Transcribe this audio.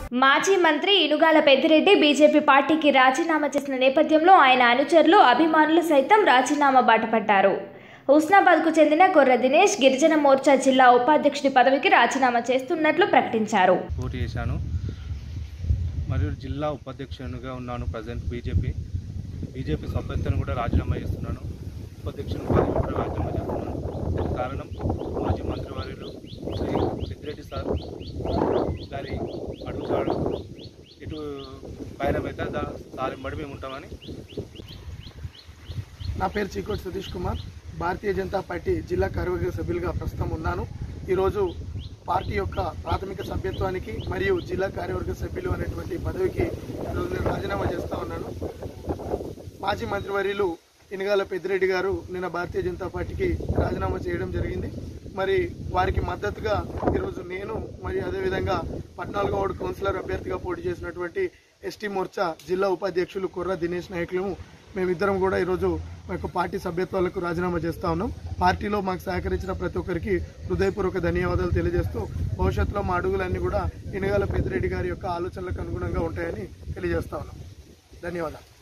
మాజీ మంత్రి ఇనుగాల పెద్దిరెడ్డి బీజేపీ పార్టీకి రాజీనామా చేసిన నేపథ్యంలో ఆయన అనుచరులు అభిమానులు సైతం రాజీనామా బాటపట్టారు హుస్నాబాద్కు చెందిన కొర్ర దినేష్ గిరిజన మోర్చా జిల్లా ఉపాధ్యక్షుడి పదవికి రాజీనామా చేస్తున్నట్లు ప్రకటించారు పోటీ చేశాను మరియు జిల్లా ఉపాధ్యక్షునిగా ఉన్నాను ప్రజెంట్ బీజేపీ బీజేపీ సభ్యత్వం కూడా రాజీనామా చేస్తున్నాను ఉపాధ్యక్షుని పదవి కూడా రాజీనామా చేస్తున్నాను దీనికి కారణం మాజీ మంత్రివర్యులు శ్రీ సిద్దిరెడ్డి సార్ గారి అడుగుతాడు ఇటు పయనమైతే దా సారి మడి మేము ఉంటామని నా పేరు చీకోటి సతీష్ కుమార్ భారతీయ జనతా పార్టీ జిల్లా కార్యవర్గ సభ్యులుగా ప్రస్తుతం ఉన్నాను ఈరోజు పార్టీ యొక్క ప్రాథమిక సభ్యత్వానికి మరియు జిల్లా కార్యవర్గ సభ్యులు అనేటువంటి పదవికి ఈరోజు నేను రాజీనామా చేస్తా ఉన్నాను మాజీ మంత్రివర్యులు ఇనగాల పెద్దిరెడ్డి గారు నిన్న భారతీయ జనతా పార్టీకి రాజీనామా చేయడం జరిగింది మరి వారికి మద్దతుగా ఈరోజు నేను మరియు అదేవిధంగా పద్నాలుగో వార్డు కౌన్సిలర్ అభ్యర్థిగా పోటీ చేసినటువంటి ఎస్టీ మోర్చా జిల్లా ఉపాధ్యక్షులు కుర్ర దినేష్ నాయకులు మేమిద్దరం కూడా ఈరోజు మా యొక్క పార్టీ సభ్యత్వాలకు రాజీనామా చేస్తా ఉన్నాం పార్టీలో మాకు సహకరించిన ప్రతి ఒక్కరికి హృదయపూర్వక ధన్యవాదాలు తెలియజేస్తూ భవిష్యత్తులో మా అడుగులన్నీ కూడా ఇనగాల పెద్దిరెడ్డి గారి యొక్క ఆలోచనలకు అనుగుణంగా ఉంటాయని తెలియజేస్తా ఉన్నాం ధన్యవాదాలు